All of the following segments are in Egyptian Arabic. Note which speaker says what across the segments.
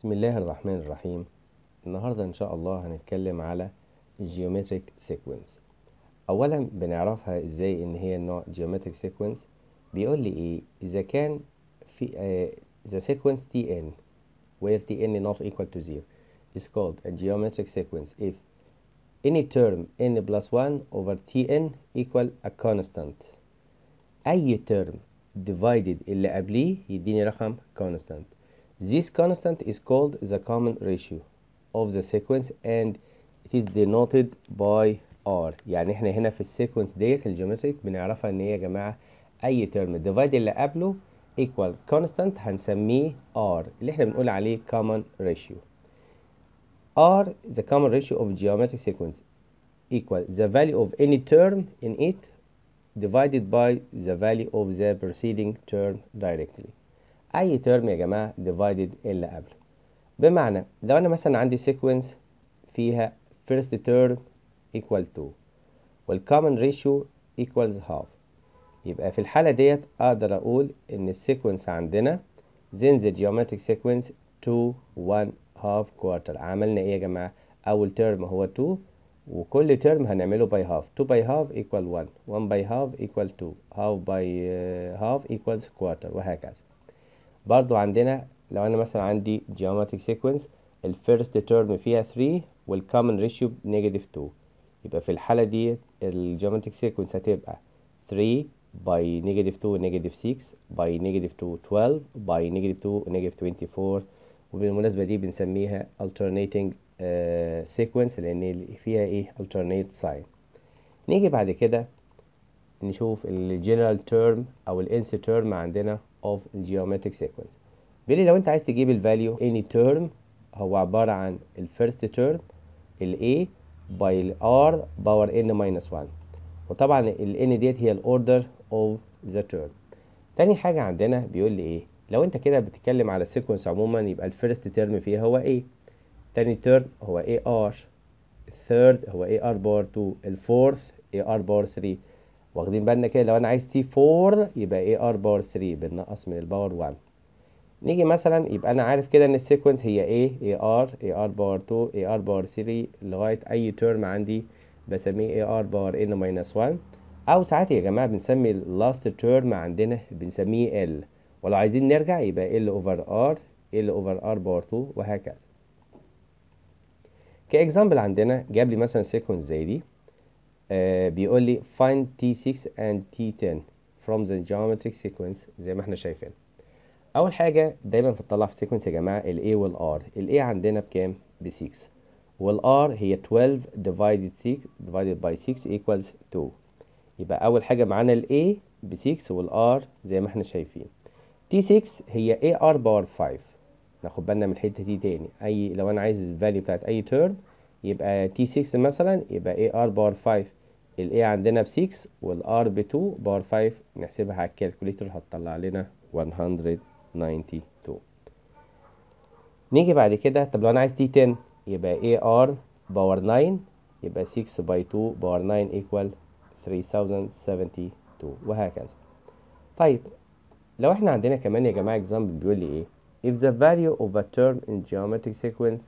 Speaker 1: بسم الله الرحمن الرحيم النهاردة إن شاء الله هنتكلم على Geometric Sequence أولا بنعرفها إزاي إن هي نوع Geometric Sequence بيقول لي إيه إذا كان في آه the sequence Tn where Tn not equal to 0 is called a geometric sequence if any term n plus 1 over Tn equal a constant أي term divided اللي قبليه يديني رقم constant This constant is called the common ratio of the sequence and it is denoted by R يعني احنا هنا في السيكونس ديت الجيومتريك بنعرفها ان هي يا جماعة اي term divide اللي قبله equal constant هنسميه R اللي احنا بنقول عليه common ratio R the common ratio of geometric sequence equal the value of any term in it divided by the value of the preceding term directly اي ترم يا جماعه divided اللي قبله بمعنى لو انا مثلا عندي sequence فيها first term equal 2 والcommon ratio equals half يبقى في الحالة ديت اقدر اقول ان السيكونس عندنا then the geometric sequence 2 1 half quarter عملنا ايه يا جماعة اول term هو 2 وكل term هنعمله by half 2 by half equal 1 1 by half equal 2 half by uh, half equals quarter وهكذا برضو عندنا لو انا مثلا عندي geometric sequence الفيرست تيرم فيها 3 والكومن ريشيو نيجاتيف 2 يبقى في الحالة دي الجيومتريك سيكونس هتبقى 3 باي نيجاتيف 2 نيجاتيف 6 باي نيجاتيف 2 12 باي نيجاتيف 2 نيجاتيف 24 وبالمناسبة دي بنسميها alternating uh, sequence لأن فيها ايه alternate sign نيجي بعد كده نشوف الجنرال تيرم أو الانس تيرم عندنا of geometric sequence بيقول لي لو انت عايز تجيب الفاليو any term هو عبارة عن الفيرست تيرم ال A by ال R باور n minus 1 وطبعا ال n ديت هي الاوردر of the term تاني حاجة عندنا بيقول لي ايه لو انت كده بتتكلم على السيكونس عموما يبقى الفيرست تيرم فيها هو A تاني تيرم هو AR الثيرد هو AR باور 2 الفورث AR باور 3 واخدين بالنا كده لو انا عايز تي 4 يبقى اي ار باور 3 بنقص من الباور 1 نيجي مثلا يبقى انا عارف كده ان السيكونس هي ايه اي ار اي ار باور 2 اي ار باور 3 لغايه اي تيرم عندي بسميه اي ار باور ان ماينس 1 او ساعات يا جماعه بنسمي اللاست تيرم عندنا بنسميه ال ولو عايزين نرجع يبقى ال اوفر ار ال اوفر ار باور 2 وهكذا كاكزامبل عندنا جاب لي مثلا سيكونس زي دي آه بيقول لي find T6 and T10 from the geometric sequence زي ما احنا شايفين أول حاجة دايما بتطلع في السيكونس يا جماعة ال A وال R ال A عندنا بكام؟ ب 6 وال R هي 12 divided 6 divided by 6 equals 2 يبقى أول حاجة معانا ال A ب 6 وال R زي ما احنا شايفين T6 هي A R باور 5 ناخد بالنا من الحتة دي تاني أي لو أنا عايز الفاليو بتاعت أي تيرم يبقى T6 مثلا يبقى AR باور 5 ال A عندنا ب 6 وال R ب 2 باور 5 نحسبها على الكالكوليتر هتطلع لنا 192 نيجي بعد كده طب لو أنا عايز T10 يبقى AR باور 9 يبقى 6 باي 2 باور 9 equal 3072 وهكذا طيب لو احنا عندنا كمان يا جماعة example بيقول لي ايه if the value of a term in geometric sequence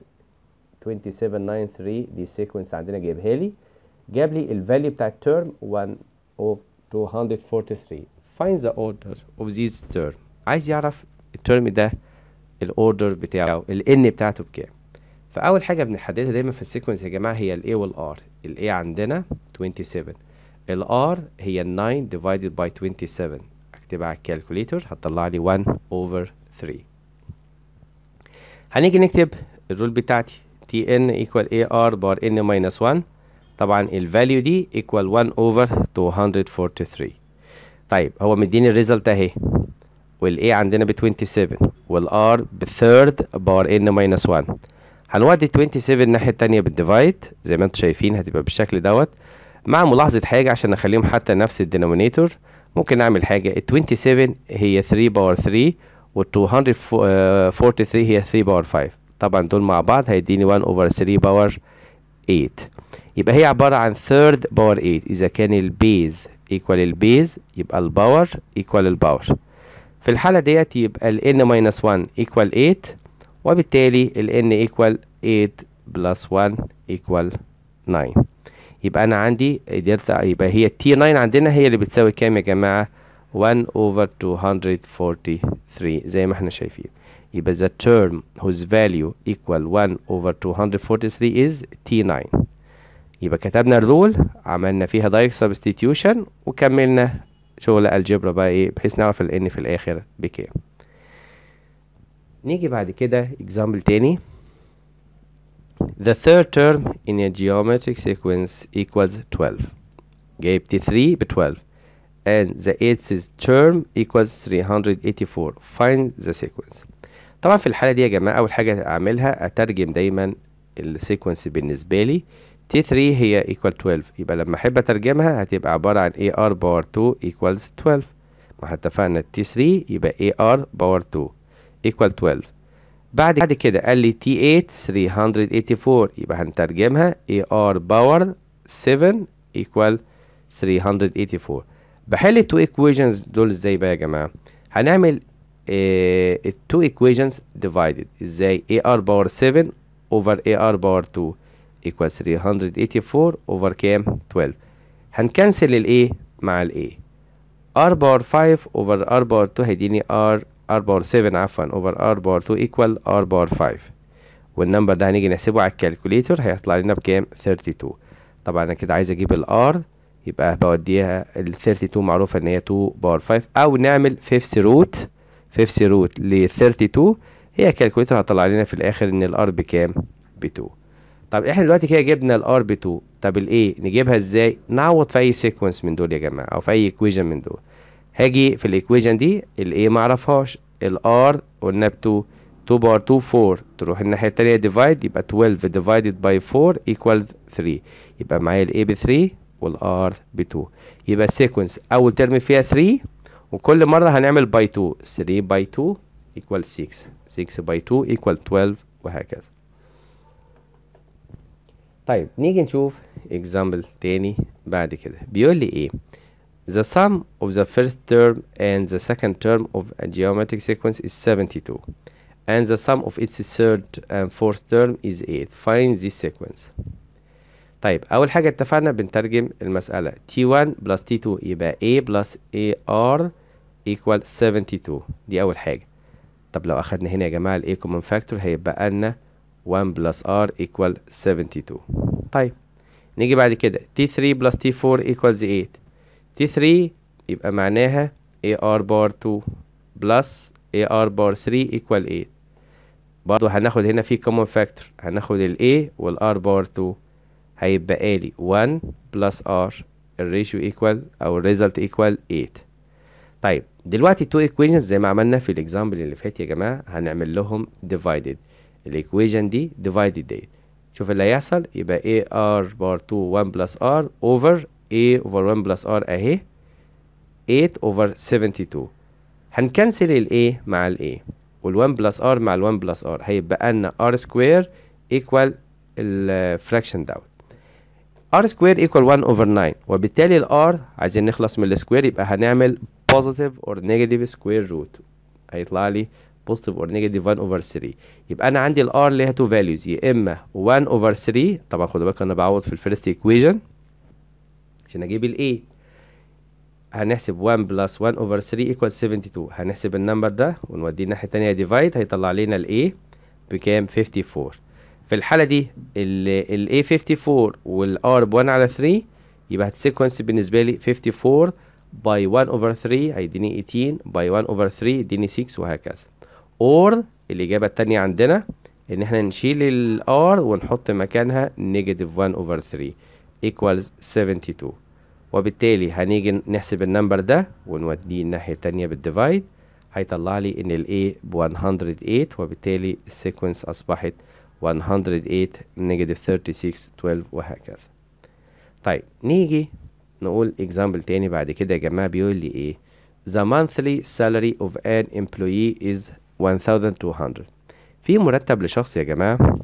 Speaker 1: 2793 دي السيكونس عندنا جايبها لي جاب لي الفاليو بتاع الترم 1 of 243 find the order of this term عايز يعرف الترم ده الاوردر بتاعه ال n بتاعته بكام فاول حاجه بنحددها دايما في السيكونس يا جماعه هي ال a وال r ال a عندنا 27 ال r هي 9 divided by 27 اكتبها على الكالكوليتر هتطلع لي 1 over 3 هنيجي نكتب الرول بتاعتي tn equal ar بار n minus 1 طبعا الفاليو دي equal 1 over 243 طيب هو مديني الريزلت اهي وال A عندنا ب 27 وال R بثيرد باور n minus 1 هنودي 27 الناحية التانية بالديفايد زي ما انتم شايفين هتبقى بالشكل دوت مع ملاحظة حاجة عشان نخليهم حتى نفس الدينومينيتور ممكن نعمل حاجة ال 27 هي 3 باور 3 وال 243 هي 3 باور 5 طبعا دول مع بعض هيديني 1 over 3 باور 8 يبقى هي عبارة عن third باور 8 إذا كان البيز equal البيز يبقى الباور equal الباور في الحالة ديت يبقى ال n minus 1 equal 8 وبالتالي ال n equal 8 plus 1 equal 9 يبقى أنا عندي قدرت يبقى هي ال T9 عندنا هي اللي بتساوي كام يا جماعة 1 over 243 زي ما احنا شايفين يبقى the term whose value equal 1 over 243 is T9 يبقى كتبنا الرول عملنا فيها direct substitution وكملنا شغل الجبرا بقى ايه بحيث نعرف ال n في الآخر بكام نيجي بعد كده example تاني The third term in a geometric sequence equals 12 جايب T3 ب 12 and the eighth term equals 384 find the sequence طبعا في الحالة دي يا جماعة أول حاجة أعملها أترجم دايما السيكونس بالنسبة لي T3 هي equal 12 يبقى لما أحب أترجمها هتبقى عبارة عن AR باور 2 equals 12 ما احنا اتفقنا T3 يبقى AR باور 2 equal 12 بعد كده قال لي T8 384 يبقى هنترجمها AR باور 7 equal 384 بحل التو equations دول ازاي بقى يا جماعة هنعمل التو equations divided ازاي AR باور 7 over AR باور 2 equals 384 over كام 12 هنكنسل ال A مع ال A R باور 5 over R باور 2 هيديني R R باور 7 عفوا over R باور 2 equal R باور 5 والنمبر ده هنيجي نحسبه على الكالكوليتر هيطلع لنا بكام 32 طبعا انا كده عايز اجيب ال R يبقى بوديها ال 32 معروفة ان هي 2 باور 5 او نعمل fifth root fifth root ل 32 هي كالكوليتر هتطلع لنا في الاخر ان الار بكام ب 2 طب احنا دلوقتي كده جبنا الار ب 2 طب الايه نجيبها ازاي نعوض في اي سيكونس من دول يا جماعه او في اي ايكويشن من دول هاجي في الايكويشن دي الايه ما اعرفهاش الار قلنا ب 2 2 باور 2 4 تروح الناحيه التانيه ديفايد يبقى 12 ديفايدد باي 4 ايكوال 3 يبقى معايا الايه ب 3 والار ب 2 يبقى السيكونس اول ترم فيها 3 وكل مره هنعمل باي 2 3 باي 2 equal 6 6 باي 2 equal 12 وهكذا طيب نيجي نشوف example تاني بعد كده بيقول لي ايه The sum of the first term and the second term of a geometric sequence is 72 and the sum of its third and fourth term is 8 find this sequence طيب أول حاجة اتفقنا بنترجم المسألة T1 plus T2 يبقى A plus AR equal 72 دي أول حاجة طب لو أخدنا هنا يا جماعة ال A common factor هيبقى لنا 1 plus R equal 72 طيب نيجي بعد كده T3 plus T4 equals 8 T3 يبقى معناها AR باور 2 plus AR باور 3 equal 8 برضو هناخد هنا في common factor هناخد ال A وال R باور 2 هيبقى لي 1 plus R الريشيو equal أو الريزلت equal 8 طيب دلوقتي two equations زي ما عملنا في الاكزامبل اللي فات يا جماعة هنعمل لهم divided الايكويشن دي divided ديت شوف اللي هيحصل يبقى A R بار 2 1 plus R over A over 1 plus R اهي 8 over 72 هنكنسل ال A مع ال A وال 1 plus R مع ال 1 plus R هيبقى لنا R square equal الفراكشن دوت R square equal 1 over 9 وبالتالي ال R عايزين نخلص من السكوير يبقى هنعمل positive or negative square root هيطلع لي positive or negative 1 over 3 يبقى انا عندي ال R ليها two values يا اما 1 over 3 طبعا خدوا بالكم انا بعوض في الفيرست equation عشان اجيب ال A هنحسب 1 plus 1 over 3 equals 72 هنحسب النمبر ده ونوديه الناحية التانية divide هيطلع لنا ال A بكام 54 في الحالة دي ال ال A 54 وال R ب 1 على 3 يبقى السيكونس بالنسبة لي 54 باي 1 over 3 هيديني 18 باي 1 over 3 يديني 6 وهكذا or الإجابة التانية عندنا إن احنا نشيل ال R ونحط مكانها negative 1 over 3 equals 72 وبالتالي هنيجي نحسب النمبر ده ونوديه الناحية التانية بالديفايد هيطلع لي إن ال A ب 108 وبالتالي السيكونس أصبحت 108 negative 36 12 وهكذا طيب نيجي نقول example تاني بعد كده يا جماعة بيقول لي ايه the monthly salary of an employee is 1200 في مرتب لشخص يا جماعة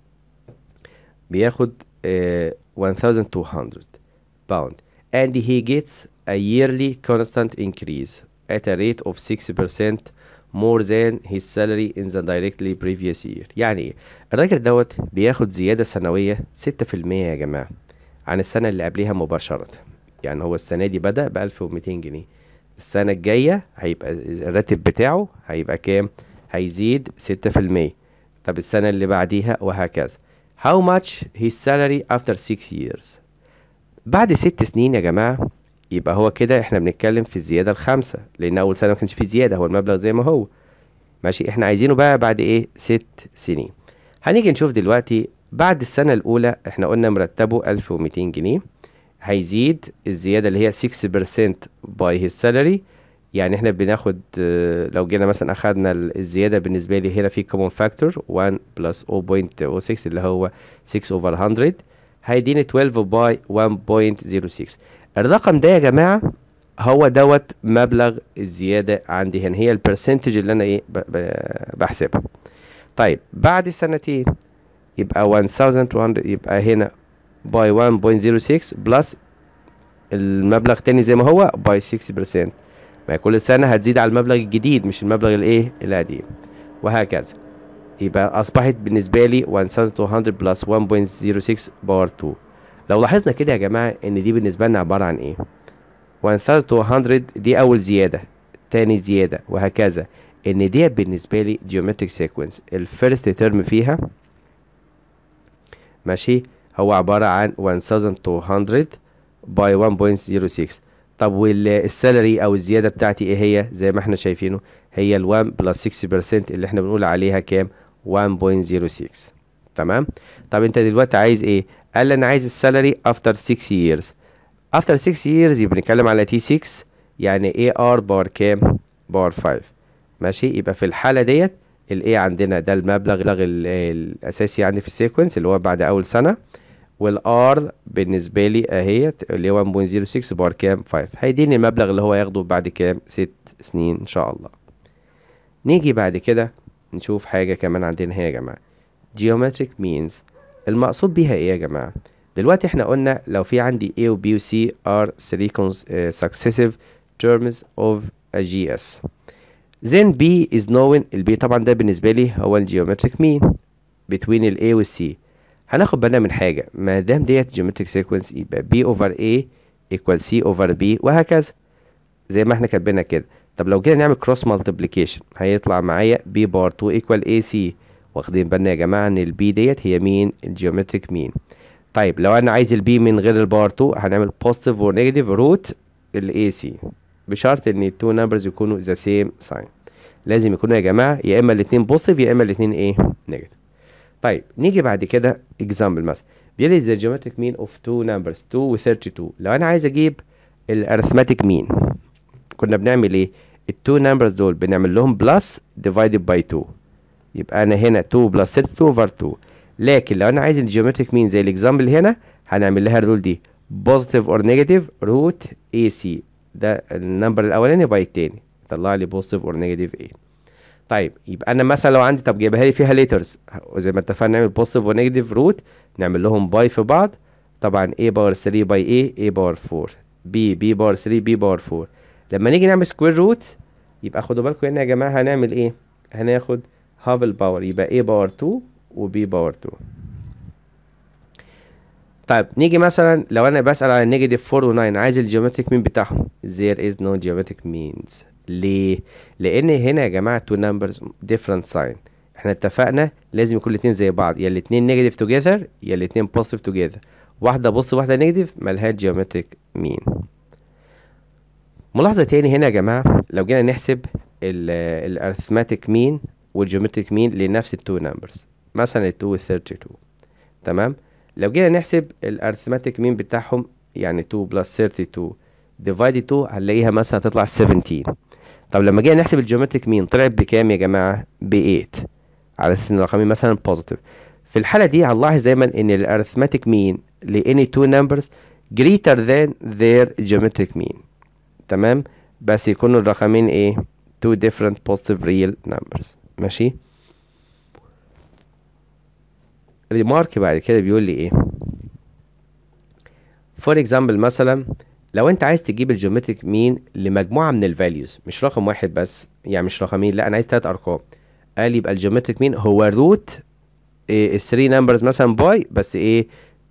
Speaker 1: بياخد uh, 1200 pound and he gets a yearly constant increase at a rate of 6% more than his salary in the directly previous year يعني ايه الراجل دوت بياخد زيادة سنوية ستة في المية يا جماعة عن السنة اللي قبلها مباشرة يعني هو السنة دي بدأ بألف ومتين جنيه السنة الجاية هيبقى الراتب بتاعه هيبقى كام هيزيد ستة في المية طب السنة اللي بعديها وهكذا how much his salary after six years بعد ست سنين يا جماعة يبقى هو كده احنا بنتكلم في الزيادة الخامسة لأن أول سنة ما كانش فيه زيادة هو المبلغ زي ما هو ماشي احنا عايزينه بقى بعد ايه ست سنين هنيجي نشوف دلوقتي بعد السنة الأولى احنا قلنا مرتبه ألف ومتين جنيه هيزيد الزيادة اللي هي 6% by his salary يعني احنا بناخد آه، لو جينا مثلا أخدنا ال- الزيادة بالنسبة لي هنا في common factor 1 plus 0.06 اللي هو 6 over 100 هيديني 12 by 1.06 الرقم ده يا جماعة هو دوت مبلغ الزيادة عندي هنا هي البرسنتج اللي أنا إيه ب- ب- بحسبها طيب بعد سنتين يبقى 1200 يبقى هنا باي 1.06 بلس المبلغ تاني زي ما هو باي 6% ما هي كل سنة هتزيد على المبلغ الجديد مش المبلغ الايه القديم وهكذا يبقى أصبحت بالنسبة لي 1200 بلس 1.06 باور 2 لو لاحظنا كده يا جماعة إن دي بالنسبة لنا عبارة عن إيه 1200 دي أول زيادة تاني زيادة وهكذا إن دي بالنسبة لي geometric sequence الفيرست ترم فيها ماشي هو عبارة عن 1200 باي 1.06 طب والسالري او الزيادة بتاعتي ايه هي زي ما احنا شايفينه هي ال 1 بلس 6% اللي احنا بنقول عليها كام 1.06 تمام طب انت دلوقتي عايز ايه قال لي انا عايز السالري افتر 6 years افتر 6 years يبقى بنتكلم على تي 6 يعني ايه ار باور كام باور 5 ماشي يبقى في الحالة ديت الايه عندنا ده المبلغ ال- الاساسي عندي في السيكونس اللي هو بعد اول سنة والار بالنسبة لي اهيت اللي هو 1.06 بار كام 5 هيديني المبلغ اللي هو ياخده بعد كام ست سنين ان شاء الله نيجي بعد كده نشوف حاجة كمان عندنا هنا يا جماعة geometric means المقصود بيها ايه يا جماعة دلوقتي احنا قلنا لو في عندي A و B و C are three cons- uh, successive terms of a GS then B is known ال B طبعا ده بالنسبة لي هو ال geometric mean between ال A وال C هناخد بالنا من حاجة ما دام ديت geometric sequence يبقى B over A equal C over B وهكذا زي ما احنا كاتبينها كده طب لو جينا نعمل cross multiplication هيطلع معايا B باور 2 equal AC واخدين بالنا يا جماعة ان ال B ديت هي مين الجيومتريك مين طيب لو انا عايز ال B من غير الباور 2 هنعمل positive و negative root ال AC بشرط ان ال two numbers يكونوا the same sign لازم يكونوا يا جماعة يا اما الاتنين positive يا اما الاتنين ايه negative طيب نيجي بعد كده example مثلا بيقول لي the geometric mean of two numbers 2 و 32 لو انا عايز اجيب الارثماتيك مين كنا بنعمل ايه التو نمبرز دول بنعمل لهم بلس divided by 2 يبقى انا هنا 2 بلس 32 over 2 لكن لو انا عايز الجيومتريك مين زي الاكزامبل هنا هنعمل لها الرول دي positive or negative root AC ده النمبر الاولاني باي التاني طلع لي positive or negative A طيب يبقى انا مثلا لو عندي طب جايبها لي فيها ليترز وزي ما اتفقنا نعمل بوزيتيف ونيجاتيف روت نعمل لهم باي في بعض طبعا a باور 3 باي a a باور 4 b b باور 3 b باور 4 لما نيجي نعمل سكوير روت يبقى خدوا بالكم هنا يا جماعه هنعمل ايه هناخد هاف الباور يبقى a باور 2 و b باور 2 طيب نيجي مثلا لو انا بسأل على نيجاتيف 4 و 9 عايز الجيومتريك مين بتاعهم there is no geometric means ليه لان هنا يا جماعه two numbers different sign احنا اتفقنا لازم يكون الاتنين زي بعض يا الاتنين نيجاتيف توجذر يا الاتنين بوزيتيف توجذر واحده بص واحده نيجاتيف ملهاش جيومتريك مين ملاحظه تاني هنا يا جماعه لو جينا نحسب الارثماتيك مين والجيومتريك مين لنفس التو نمبرز مثلا ال 2 وال 32 تمام لو جينا نحسب الارثماتيك مين بتاعهم يعني 2 بلس 32 ديفايد 2 هنلاقيها مثلا هتطلع 17 طب لما جينا نحسب الجيومتريك مين طلعت بكام يا جماعه ب 8 على اساس ان الرقمين مثلا بوزيتيف في الحاله دي هنلاحظ دايما ان الارثماتيك مين لاني two numbers greater than their geometric mean تمام بس يكونوا الرقمين ايه two different positive real numbers ماشي ريمارك بعد كده بيقول لي ايه for example مثلا لو انت عايز تجيب الجيومتريك مين لمجموعه من الفاليوز مش رقم واحد بس يعني مش رقمين لا انا عايز ثلاث ارقام قال يبقى الجيومتريك مين هو روت الثري نمبرز مثلا باي بس ايه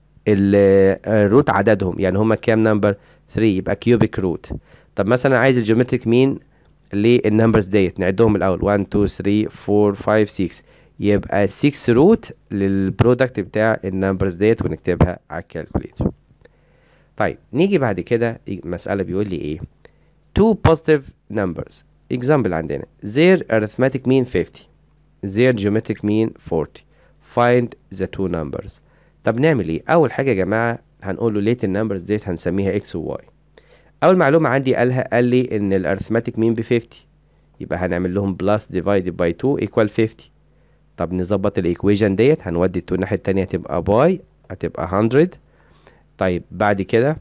Speaker 1: الروت عددهم يعني هما كام نمبر 3 يبقى كيوبيك روت طب مثلا عايز الجيومتريك مين للنمبرز ديت نعدهم الاول 1 2 3 4 5 6 يبقى 6 روت للبرودكت بتاع النمبرز ديت ونكتبها على الكالكوليتر طيب نيجي بعد كده مسألة بيقول لي ايه two positive numbers example عندنا their arithmetic mean 50 their geometric mean 40 find the two numbers طب نعمل ايه اول حاجة يا جماعة هنقول له ليت النمبرز ديت هنسميها x و y اول معلومة عندي قالها قال لي ان الارثماتيك مين ب 50 يبقى هنعمل لهم بلس divided by 2 equal 50 طب نظبط الايكويشن ديت هنودي التو الناحية التانية هتبقى باي هتبقى 100 طيب بعد كده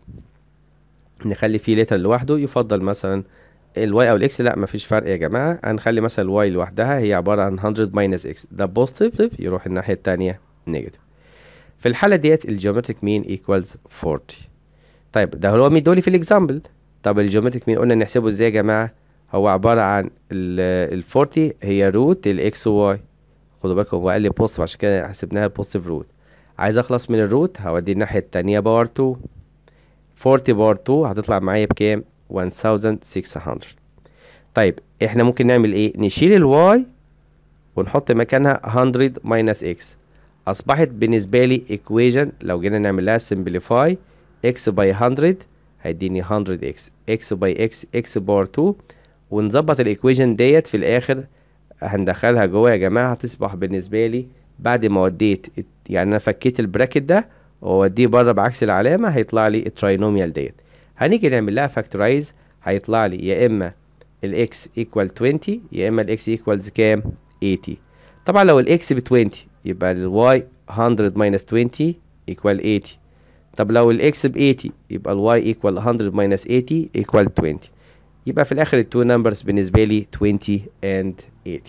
Speaker 1: نخلي فيه لتر لوحده يفضل مثلا الواي او الاكس لا مفيش فرق يا جماعه هنخلي مثلا الواي لوحدها هي عباره عن 100 ماينس اكس ده بوزيتيف يروح الناحيه التانية نيجاتيف في الحاله ديت الجيومتريك مين ايكوالز 40 طيب ده هو مدولي في الاكزامبل طب الجيومتريك مين قلنا نحسبه ازاي يا جماعه هو عباره عن ال 40 هي روت الاكس وواي خدوا بالكم هو قال لي بوزيتيف عشان كده حسبناها بوزيتيف روت عايز اخلص من الروت هودي الناحيه التانية باور 2 40 باور 2 هتطلع معايا بكام 1600 طيب احنا ممكن نعمل ايه نشيل الواي ونحط مكانها 100 ماينس اكس اصبحت بالنسبه لي equation لو جينا نعمل لها simplify x باي 100 هيديني 100 x x باي x x باور 2 ونظبط الايكويشن ديت في الاخر هندخلها جوه يا جماعه هتصبح بالنسبه لي بعد ما وديت يعني انا فكيت البراكت ده واوديه بره بعكس العلامه هيطلع لي التراينوميال ديت هنيجي نعمل لها فاكتورايز هيطلع لي يا اما الاكس ايكوال 20 يا اما الاكس ايكوالز كام 80 طبعا لو الاكس ب 20 يبقى الواي 100 ماينس 20 ايكوال 80 طب لو الاكس ب 80 يبقى الواي ايكوال 100 ماينس 80 ايكوال 20 يبقى في الاخر التو نمبرز بالنسبه لي 20 and 80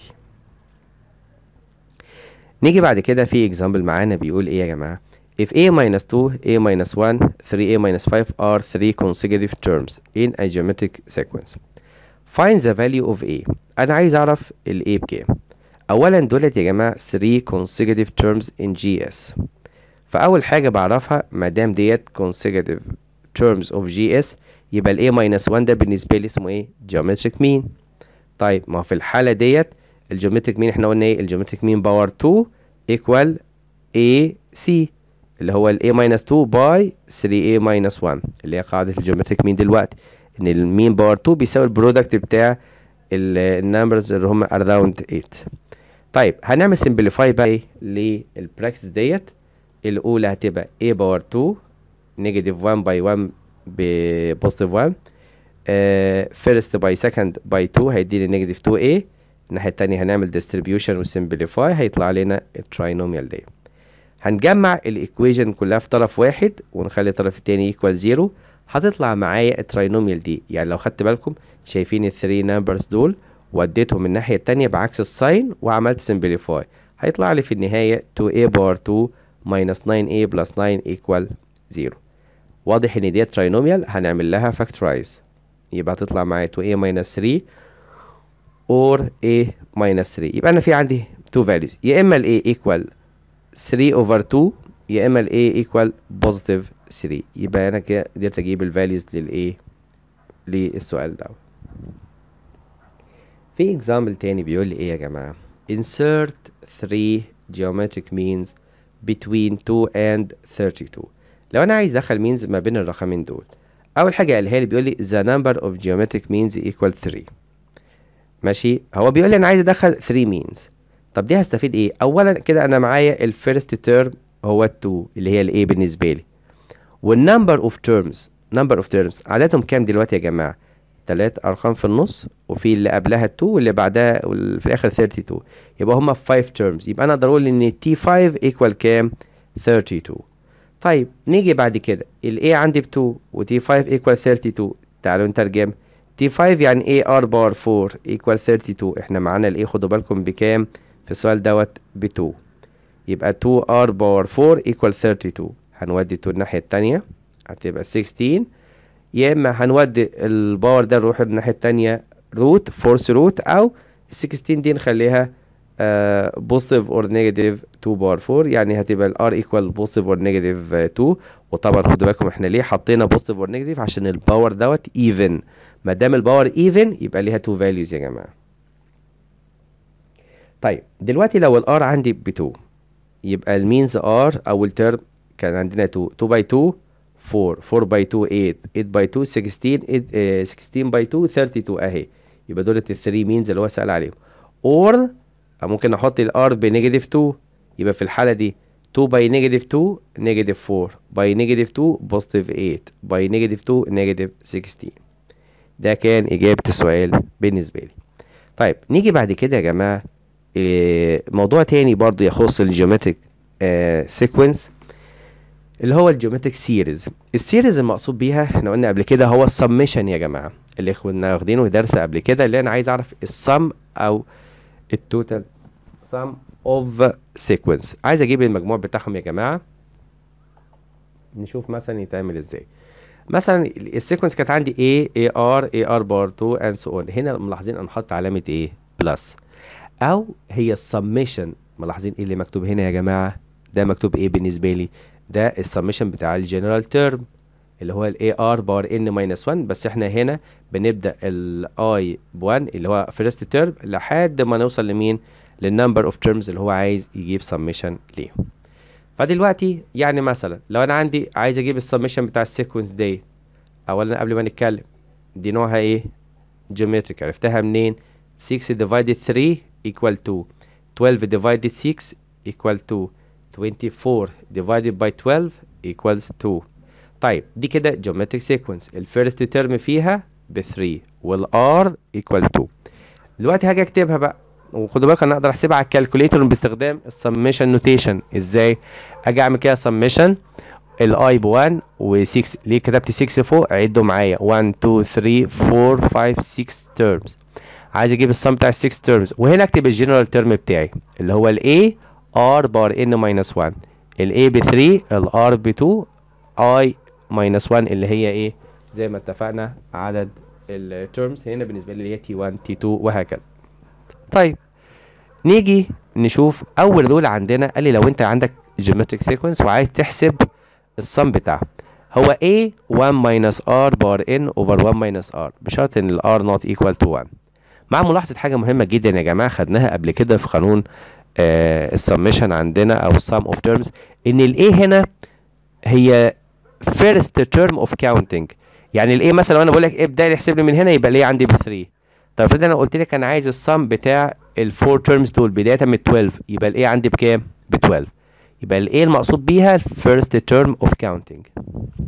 Speaker 1: نيجي بعد كده في اكزامبل معانا بيقول ايه يا جماعه if a minus 2 a minus 1 3a minus 5 are three consecutive terms in a geometric sequence find the value of a انا عايز اعرف ال a بكام اولا دولت يا جماعه 3 consecutive terms in gs فاول حاجه بعرفها ما دام ديت consecutive terms of gs يبقى ال a minus 1 ده بالنسبه لي اسمه ايه geometric mean طيب ما في الحاله ديت الجيومتريك مين احنا قلنا ايه الجيومتريك مين باور 2 ايكوال اي سي اللي هو ال a minus 2 باي 3a minus 1 اللي هي قاعدة الجيومتريك مين دلوقتي ان المين باور 2 بيساوي البرودكت بتاع النمبرز اللي هم around 8 طيب هنعمل سمبليفاي بقى ايه للبراكتس ديت الاولى هتبقى a باور 2 نيجاتيف 1 باي 1 بوزيتيف 1 فيرست باي سكند باي 2 هيديني نيجاتيف 2a الناحية التانية هنعمل distribution وسمبليفاي هيطلع لنا التراينوميال دي هنجمع الايكويشن كلها في طرف واحد ونخلي الطرف التاني ايكوال زيرو هتطلع معايا التراينوميال دي يعني لو خدت بالكم شايفين الثري نمبرز دول وديتهم الناحية التانية بعكس الساين وعملت سمبليفاي هيطلع لي في النهاية 2a باور 2 minus 9a plus 9 equal 0 واضح ان ديت تراينوميال هنعمل لها فاكتورايز يبقى هتطلع معايا 2a minus 3 or a minus 3 يبقى انا في عندي two values يا اما ال a equal 3 over 2 يا اما ال a equal positive 3 يبقى انا كده قدرت اجيب الفاليوز لل a للسؤال ده في example تاني بيقول لي ايه يا جماعة insert 3 geometric means between 2 and 32 لو انا عايز ادخل means ما بين الرقمين دول اول حاجة قالها لي بيقول لي the number of geometric means equal 3 ماشي هو بيقول لي انا عايز ادخل 3 مينز طب دي هستفيد ايه اولا كده انا معايا الفيرست تيرم هو ال 2 اللي هي الايه بالنسبه لي والنمبر اوف تيرمز نمبر اوف تيرمز عددهم كام دلوقتي يا جماعه تلات ارقام في النص وفي اللي قبلها 2 واللي بعدها في الاخر 32 يبقى هما 5 تيرمز يبقى انا اقدر اقول ان تي 5 ايكوال كام 32 طيب نيجي بعد كده الاي عندي ب 2 وتي 5 ايكوال 32 تعالوا نترجم تي 5 يعني ايه ار باور 4 ايكوال 32 احنا معانا الايه خدوا بالكم بكام في السؤال دوت ب 2 يبقى 2 ار باور 4 ايكوال 32 هنودي 2 الناحية التانية هتبقى 16 يا اما هنودي الباور ده نروح الناحيه التانية روت فورس روت او ال 16 دي نخليها بوزيتيف اور نيجاتيف 2 باور 4 يعني هتبقى الار ايكوال بوزيتيف اور نيجاتيف 2 وطبعا خدوا بالكم احنا ليه حطينا بوزيتيف اور نيجاتيف عشان الباور دوت ايفن ما دام الباور ايفن يبقى ليها 2 فاليوز يا جماعه طيب دلوقتي لو الار عندي ب 2 يبقى المينز ار اول ترم كان عندنا 2 2 باي 2 4 4 باي 2 8 8 باي 2 16 8 آه، 16 باي 2 32 اهي يبقى دولت ال 3 مينز اللي هو سأل عليهم اور ممكن احط الار بنيجاتيف 2 يبقى في الحالة دي 2 باي نيجاتيف 2 نيجاتيف 4 باي نيجاتيف 2 بوزيتيف 8 باي نيجاتيف 2 نيجاتيف 16 ده كان إجابة السؤال بالنسبة لي طيب نيجي بعد كده يا جماعة إيه، موضوع تاني برضو يخص الجيومتريك سيكونس اللي هو الجيومتريك سيريز السيريز المقصود بيها احنا قلنا قبل كده هو السمشن يا جماعه اللي كنا واخدينه درس قبل كده اللي انا عايز اعرف السم او التوتال سم اوف سيكونس عايز اجيب المجموع بتاعهم يا جماعه نشوف مثلا يتعمل ازاي مثلا السيكونس كانت عندي A A R A R بار 2 and so on هنا ملاحظين انا حاطط علامه ايه بلس او هي السمشن ملاحظين ايه اللي مكتوب هنا يا جماعه ده مكتوب ايه بالنسبه لي ده السمشن بتاع الجنرال تيرم اللي هو الاي ار باور ان ماينس 1 بس احنا هنا بنبدا الاي ب 1 اللي هو فيرست تيرم لحد ما نوصل لمين للنمبر اوف تيرمز اللي هو عايز يجيب سمشن ليهم فدلوقتي يعني مثلا لو انا عندي عايز اجيب السمشن بتاع السيكونس دي اولا قبل ما نتكلم دي نوعها ايه جيومتريك عرفتها منين 6 divided 3 equal 2 12 divided 6 equal 2 24 divided by 12 equals 2 طيب دي كده geometric sequence الفيرست ترم فيها ب 3 والار equal 2 دلوقتي هاجي اكتبها بقى وخدوا بالكم انا اقدر احسبها على الكالكوليتر باستخدام السميشن نوتيشن ازاي اجي اعمل كده سميشن الاي ب 1 و6 ليه كتبت 6 فوق عدوا معايا 1 2 3 4 5 6 تيرمز عايز اجيب السم بتاع ال 6 تيرمز وهنا اكتب الجنرال تيرم بتاعي اللي هو الاي ار بار ان ماينس 1 الاي ب 3 الار ب 2 اي ماينس 1 اللي هي ايه زي ما اتفقنا عدد التيرمز هنا بالنسبه لي اللي هي تي 1 تي 2 وهكذا طيب نيجي نشوف اول رول عندنا قال لي لو انت عندك جيومتريك سيكونس وعايز تحسب السم بتاعه هو a 1 minus r بار n over 1 minus r بشرط ان ال r not equal to 1 مع ملاحظة حاجة مهمة جدا يا جماعة خدناها قبل كده في قانون آه السمشن عندنا او السم اوف تيرمز ان ال a هنا هي first term of counting يعني ال a مثلا لو انا بقول لك ابدا يحسب لي من هنا يبقى ال a عندي ب 3 طب افرض انا قلت لك انا عايز السم بتاع الفور تيرمز دول بداية من 12 يبقى ال a عندي بكام؟ ب 12 يبقى ال a المقصود بيها first term of counting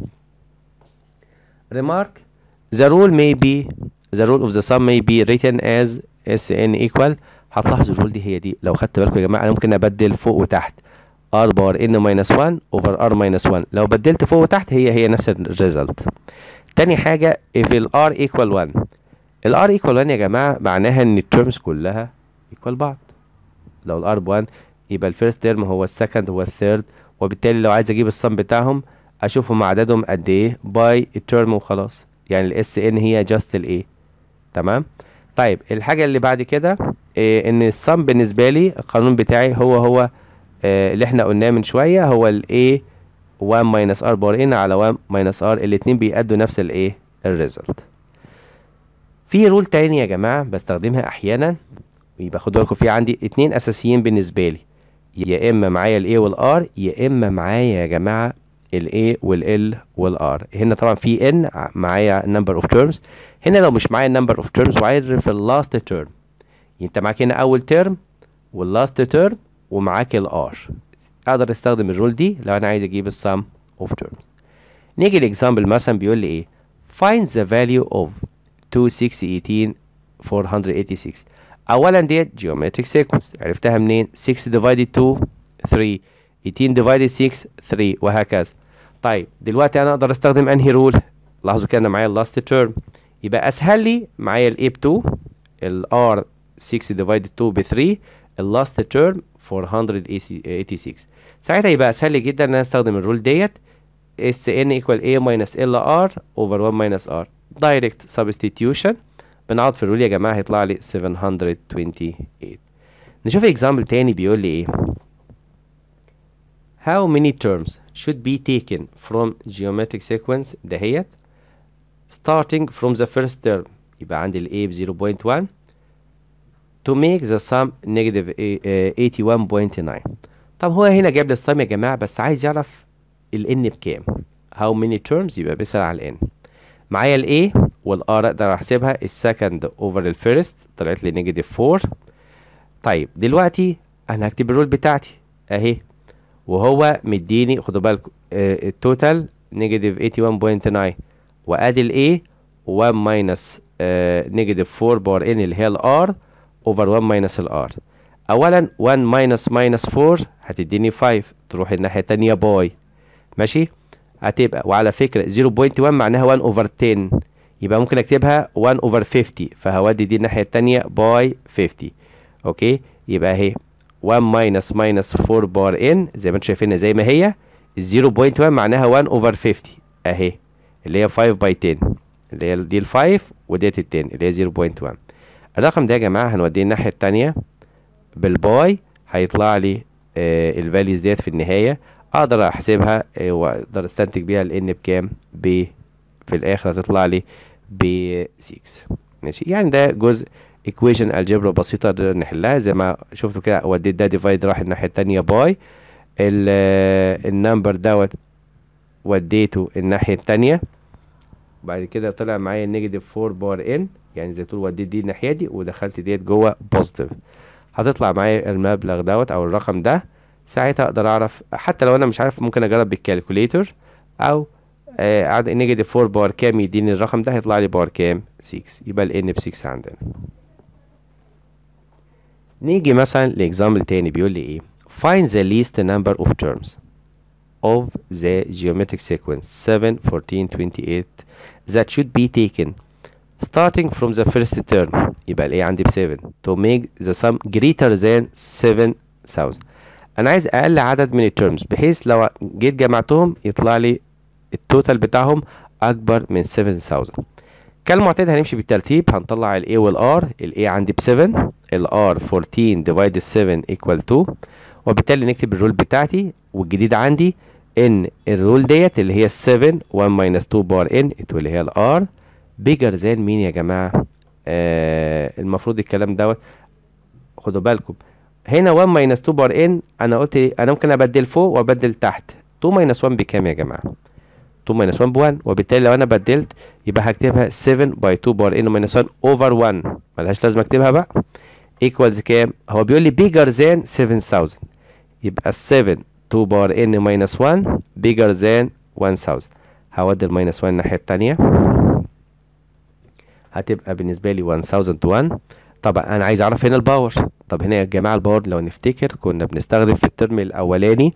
Speaker 1: remark the rule may be the rule of the sum may be written as sn equal هتلاحظوا الرول دي هي دي لو خدت بالكم يا جماعه انا ممكن ابدل فوق وتحت r بار n minus 1 over r minus 1 لو بدلت فوق وتحت هي هي نفس الريزلت تاني حاجه if ال r equal 1 ال r equal 1 يا جماعه معناها ان التيرمز كلها equal بعض لو ال r ب 1 يبقى الفيرست تيرم هو السكند هو الثيرد وبالتالي لو عايز اجيب الصم بتاعهم اشوفهم عددهم قد ايه باي الترم وخلاص يعني الاس ان هي جاست الايه تمام طيب الحاجه اللي بعد كده إيه ان الصم بالنسبه لي القانون بتاعي هو هو إيه اللي احنا قلناه من شويه هو الايه 1 ماينس ار بار ان على 1 ماينس ار الاتنين بيأدوا نفس الايه الريزلت في رول تاني يا جماعه بستخدمها احيانا يبقى خدوا بالكم في عندي اتنين اساسيين بالنسبه لي يا اما معايا الاي والار يا اما معايا يا جماعه الاي والال والار هنا طبعا في ان معايا نمبر اوف تيرمز هنا لو مش معايا نمبر اوف تيرمز وعايز في اللاست تيرم انت معاك هنا اول تيرم واللاست تيرم ومعاك الار اقدر استخدم الرول دي لو انا عايز اجيب السم اوف تيرمز نيجي الاكزامبل مثلا بيقول لي ايه find the value of 2 6 18 486 اولا ديت geometric sequence عرفتها منين 6 divided 2 3 18 divided 6 3 وهكذا طيب دلوقتي انا اقدر استخدم انهي رول لاحظوا كده انا معايا اللاست تيرم يبقى اسهل لي معايا الاي ب 2 الار 6 divided 2 ب 3 اللاست تيرم 486 ساعتها يبقى اسهل لي جدا ان انا استخدم الرول ديت اس ان equal a minus ال r over 1 minus r direct substitution بنعوض في الرول يا جماعة هيطلع لي 728 نشوف example تاني بيقول لي ايه How many terms should be taken from geometric sequence دهيت starting from the first term يبقى عندي ال a ب 0.1 to make the sum negative eh, 81.9 طب هو هنا جايب لي السم يا جماعة بس عايز يعرف ال n بكام how many terms يبقى بيسأل على ال n معايا ال a وال r اقدر احسبها السكند over الفيرست طلعت لي نيجاتيف 4 طيب دلوقتي انا هكتب الرول بتاعتي اهي وهو مديني خدوا بالكم آه التوتال نيجاتيف 81.9 وادي ال a 1 ماينس نيجاتيف 4 بار ان اللي هي ال r اوفر 1 ماينس ال r اولا 1 ماينس ماينس 4 هتديني 5 تروح الناحيه التانية باي ماشي هتبقى وعلى فكره 0.1 معناها 1 اوفر 10 يبقى ممكن اكتبها 1 اوفر 50 فهودي دي الناحيه التانية باي 50 اوكي يبقى اهي 1 ماينس ماينس 4 بار ان زي ما انتم شايفينها زي ما هي 0.1 معناها 1 اوفر 50 اهي اللي هي 5 باي 10 اللي هي دي ال 5 وديت ال 10 اللي هي 0.1 الرقم ده يا جماعه هنوديه الناحيه التانية بالباي هيطلع لي آه الفاليوز ديت في النهايه اقدر احسبها آه واقدر استنتج بيها ال n بكام ب في الاخر هتطلع لي ب 6 ماشي يعني ده جزء equation الجبرا بسيطه نقدر نحلها زي ما شفتوا كده وديت ده ديفايد راح الناحيه التانية باي النمبر دوت وديته الناحيه التانية بعد كده طلع معايا نيجاتيف 4 بار ان يعني زي تقول وديت دي الناحيه دي ودخلت ديت جوه بوزيتيف هتطلع معايا المبلغ دوت او الرقم ده ساعتها اقدر اعرف حتى لو انا مش عارف ممكن اجرب بالكالكوليتر او آه نيجاتيف 4 باور كام يديني الرقم ده هيطلع لي باور كام 6 يبقى ال n ب 6 عندنا نيجي مثلا لاكزامبل تاني بيقول لي ايه find the least number of terms of the geometric sequence 7 14 28 that should be taken starting from the first term يبقى ال a عندي ب 7 to make the sum greater than 7000 انا عايز اقل عدد من الترمز بحيث لو جيت جمعتهم يطلع لي التوتال بتاعهم اكبر من 7000 كالمعتاد هنمشي بالترتيب هنطلع ال A وال R ال A عندي ب 7 ال R 14 divided 7 equal 2 وبالتالي نكتب الرول بتاعتي والجديد عندي ان الرول ديت اللي هي ال 7 1 minus 2 بار n اللي هي ال R bigger than مين يا جماعة آه المفروض الكلام دوت خدوا بالكم هنا 1 minus 2 بار n انا قلت انا ممكن ابدل فوق وابدل تحت 2 minus 1 بكام يا جماعة 2 minus 1 ب 1 وبالتالي لو انا بدلت يبقى هكتبها 7 باي 2 بار n minus 1 اوفر 1 ملهاش لازمه اكتبها بقى equals كام هو بيقول لي bigger than 7000 يبقى 7 2 بار n minus 1 bigger than 1000 هودي الماينس 1 الناحيه التانية هتبقى بالنسبه لي 1001 طبعا انا عايز اعرف هنا الباور طب هنا يا جماعه الباور لو نفتكر كنا بنستخدم في الترم الاولاني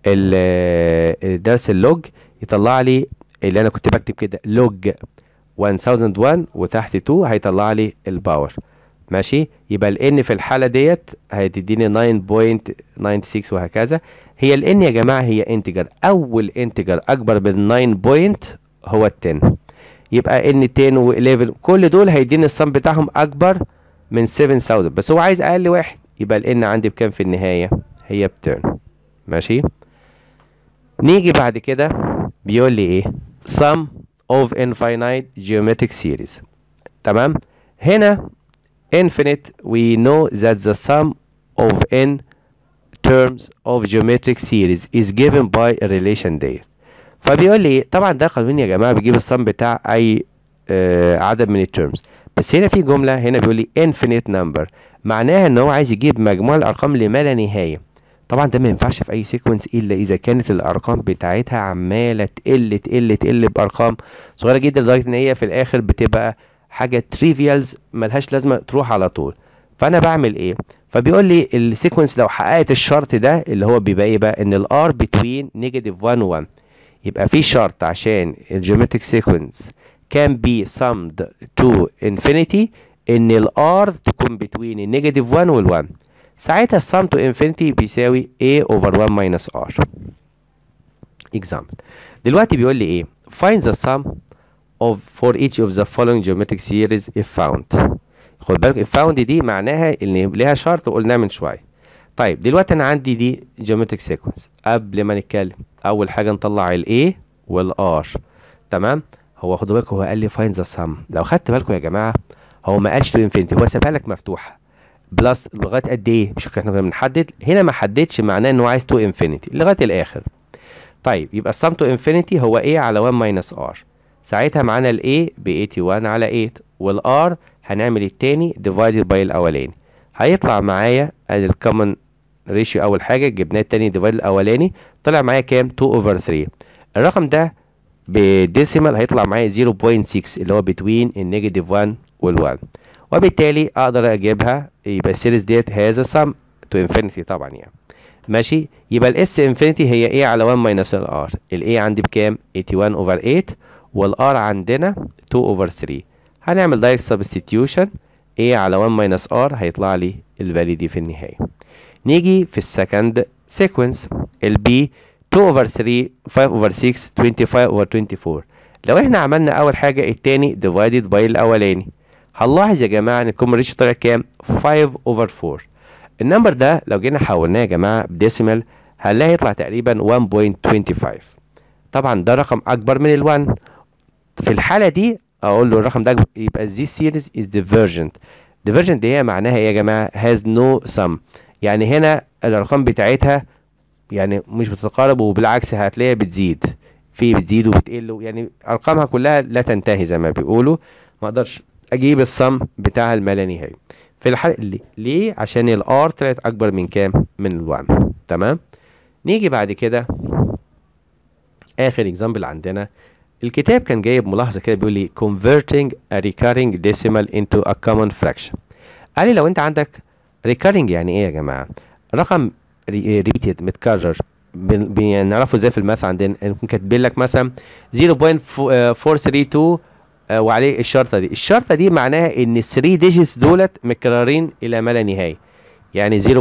Speaker 1: درس اللوج يطلع لي اللي انا كنت بكتب كده لوج 1001 وتحت 2 هيطلع لي الباور ماشي يبقى ال n في الحاله ديت هتديني 9.96 وهكذا هي ال n يا جماعه هي انتجر اول انتجر اكبر من 9 بوينت هو ال 10 يبقى n 10 و 11 كل دول هيديني الصم بتاعهم اكبر من 7000 بس هو عايز اقل واحد يبقى ال n عندي بكام في النهايه هي بترن ماشي نيجي بعد كده بيقول لي ايه sum of infinite geometric series تمام هنا infinite we know that the sum of n terms of geometric series is given by a relation there فبيقول لي طبعا ده قانون يا جماعه بيجيب الصم بتاع اي آه عدد من الترمز بس هنا في جمله هنا بيقول لي infinite number معناها ان هو عايز يجيب مجموع الارقام لما لا نهايه طبعا ده ما ينفعش في اي سيكونس الا اذا كانت الارقام بتاعتها عماله تقل تقل تقل بارقام صغيره جدا لدرجه ان هي في الاخر بتبقى حاجه تريفيالز ملهاش لازمه تروح على طول فانا بعمل ايه فبيقول لي السيكونس لو حققت الشرط ده اللي هو بيبقى ايه بقى ان الار بتوين نيجاتيف 1 و 1 يبقى في شرط عشان الجيومتريك سيكونس can be summed to infinity ان الار تكون بتوين النيجاتيف 1 وال 1 ساعتها السم تو انفينيتي بيساوي a over 1 minus r example دلوقتي بيقول لي ايه find the sum of for each of the following geometric series if found خد بالك if found دي معناها ان ليها شرط وقلناه من شويه طيب دلوقتي انا عندي دي geometric sequence قبل ما نتكلم اول حاجه نطلع ال A وال R تمام هو خدوا بالكم هو قال لي find the sum لو خدت بالكم يا جماعه هو ما قالش تو infinity هو سابها لك مفتوحه بلس لغايه قد ايه مش احنا كنا بنحدد هنا ما حددش معناه ان هو عايز تو infinity لغايه الاخر طيب يبقى السم تو انفينيتي هو A على 1 ماينس R ساعتها معانا ال A ب 81 على 8 وال R هنعمل التاني divided by الاولاني هيطلع معايا ادي الكومن ريشيو اول حاجه جبناه التاني ديفايد الاولاني طلع معايا كام 2 اوفر 3 الرقم ده بديسيمال هيطلع معايا 0.6 اللي هو بتوين النيجاتيف 1 وال 1 وبالتالي اقدر اجيبها يبقى السيريز ديت هذا سم تو انفينيتي طبعا يعني ماشي يبقى الاس انفينيتي هي ايه على 1 ماينس الار الاي عندي بكام 81 اوفر 8 والار عندنا 2 اوفر 3 هنعمل دايركت سبستيتيوشن a على 1 ماينس r هيطلع لي الفاليو دي في النهاية نيجي في السكند سيكونس ال b 2 over 3 5 over 6 25 over 24 لو احنا عملنا اول حاجة التاني divided by الاولاني هنلاحظ يا جماعة ان الكومن ريشيو طلع كام 5 over 4 النمبر ده لو جينا حولناه يا جماعة بديسيمال هنلاقي يطلع تقريبا 1.25 طبعا ده رقم اكبر من ال1 في الحالة دي اقول له الرقم ده يبقى this series is divergent divergent دي هي معناها ايه يا جماعه has no sum يعني هنا الارقام بتاعتها يعني مش بتتقارب وبالعكس هتلاقيها بتزيد في بتزيد وبتقل يعني ارقامها كلها لا تنتهي زي ما بيقولوا ما اقدرش اجيب الصم بتاعها المالانهائي في الحالة ليه؟ ليه؟ عشان الار طلعت اكبر من كام؟ من الوان تمام؟ نيجي بعد كده اخر اكزامبل عندنا الكتاب كان جايب ملاحظه كده بيقول لي converting a recurring decimal into a common fraction قال لي لو انت عندك recurring يعني ايه يا جماعه رقم repeated متكرر بنعرفه ازاي في الماث عندنا ممكن كاتبين لك مثلا 0.432 وعليه الشرطه دي الشرطه دي معناها ان ال 3 ديجيتس دولت متكررين الى ما لا نهايه يعني 0.432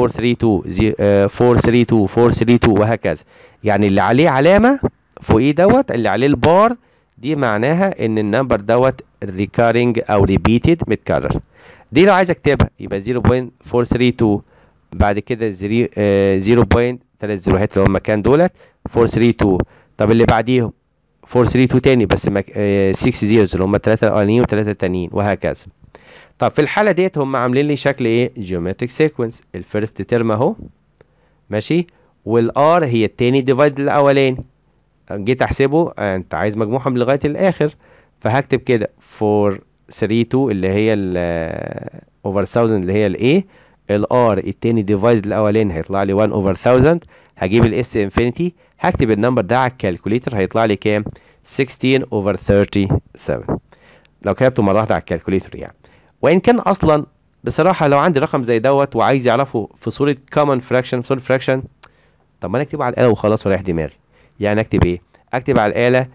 Speaker 1: 432 432 وهكذا يعني اللي عليه علامه فوقيه دوت اللي عليه البار دي معناها ان النمبر دوت ريكارنج او ريبيتد متكرر دي لو عايز اكتبها يبقى 0.432 بعد كده 0 0.3 زيروهات اللي هم كان دولت 432 طب اللي بعديهم 432 تاني بس 6 زيروز اللي هم الثلاثه الاولانيين والثلاثه التانيين وهكذا طب في الحاله ديت هم عاملين لي شكل ايه جيومتريك سيكونس الفيرست ترم اهو ماشي والار هي التاني ديفايد الاولاني جيت احسبه انت عايز مجموعهم لغايه الاخر فهكتب كده فور 3 2 اللي هي ال اوفر 1000 اللي هي الايه الار التاني ديفايد الاولاني هيطلع لي 1 اوفر 1000 هجيب الاس انفينيتي هكتب النمبر ده على الكالكوليتر هيطلع لي كام 16 اوفر 37 لو كتبته مره واحده على الكالكوليتر يعني وان كان اصلا بصراحه لو عندي رقم زي دوت وعايز يعرفه في صوره كومن فراكشن في صوره فراكشن طب ما انا اكتبه على الاله وخلاص ورايح دماغي يعني اكتب ايه اكتب على الاله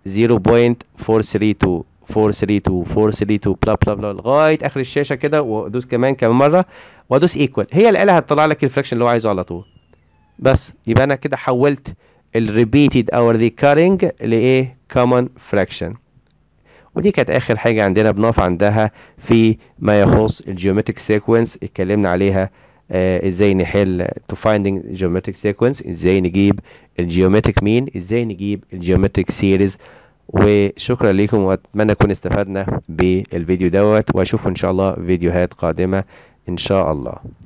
Speaker 1: 0.432 432 432 بلا بلا بلا لغايه اخر الشاشه كده وادوس كمان كمان مره وادوس ايكوال هي الاله هتطلع لك الفراكشن اللي هو عايزه على طول بس يبقى انا كده حولت الريبيتد او الريكارنج لايه كومن فراكشن ودي كانت اخر حاجه عندنا بنقف عندها في ما يخص الجيومتريك سيكونس اتكلمنا عليها آه ازاي نحل تو فايندينج جيومتريك سيكونس ازاي نجيب الجيومتريك مين ازاي نجيب الجيومتريك سيريز وشكرا لكم واتمنى نكون استفدنا بالفيديو دوت واشوفكم ان شاء الله فيديوهات قادمه ان شاء الله